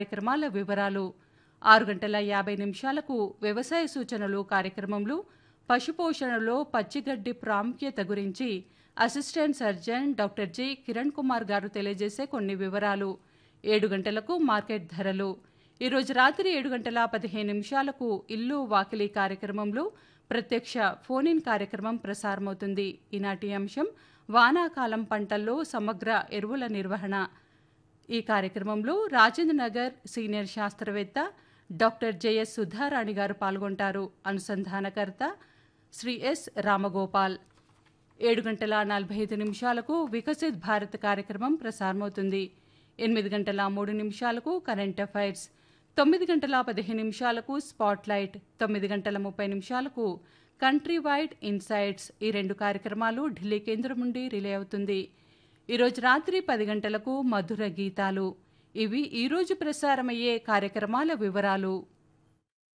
కార్యక్రమాల వివరాలు ఆరు గంటల యాభై నిమిషాలకు వ్యవసాయ సూచనలు కార్యక్రమంలో పశుపోషణలో పచ్చిగడ్డి ప్రాముఖ్యత గురించి assistant surgeon doctor G Kiran Kumar garu తెలియజేసే కొన్ని వివరాలు ఏడు గంటలకు మార్కెట్ ధరలు ఈరోజు రాత్రి ఏడు గంటల పదిహేను నిమిషాలకు ఇల్లు వాకిలి కార్యక్రమంలో ప్రత్యక్ష ఫోన్ ఇన్ కార్యక్రమం ప్రసారమవుతుంది ఈనాటి అంశం వానాకాలం పంటల్లో సమగ్ర ఎరువుల నిర్వహణ ఈ కార్యక్రమంలో రాజేంద్ర నగర్ సీనియర్ శాస్త్రవేత్త డాక్టర్ జెఎస్ సుధారాణి గారు పాల్గొంటారు అనుసంధానకర్త శ్రీ ఎస్ రామగోపాల్ ఏడు గంటల నలభై ఐదు నిమిషాలకు వికసిత్ భారత్ కార్యక్రమం ప్రసారమవుతుంది ఎనిమిది గంటల మూడు నిమిషాలకు కరెంట్ అఫైర్స్ తొమ్మిది గంటల పదిహేను నిమిషాలకు స్పాట్ లైట్ తొమ్మిది గంటల ముప్పై నిమిషాలకు కంట్రీ వైడ్ ఇన్సైట్స్ ఈ రెండు కార్యక్రమాలు ఢిల్లీ కేంద్రం నుండి రిలే అవుతుంది ఈరోజు రాత్రి పది గంటలకు మధుర గీతాలు ఇవి ఈరోజు ప్రసారమయ్యే కార్యక్రమాల వివరాలు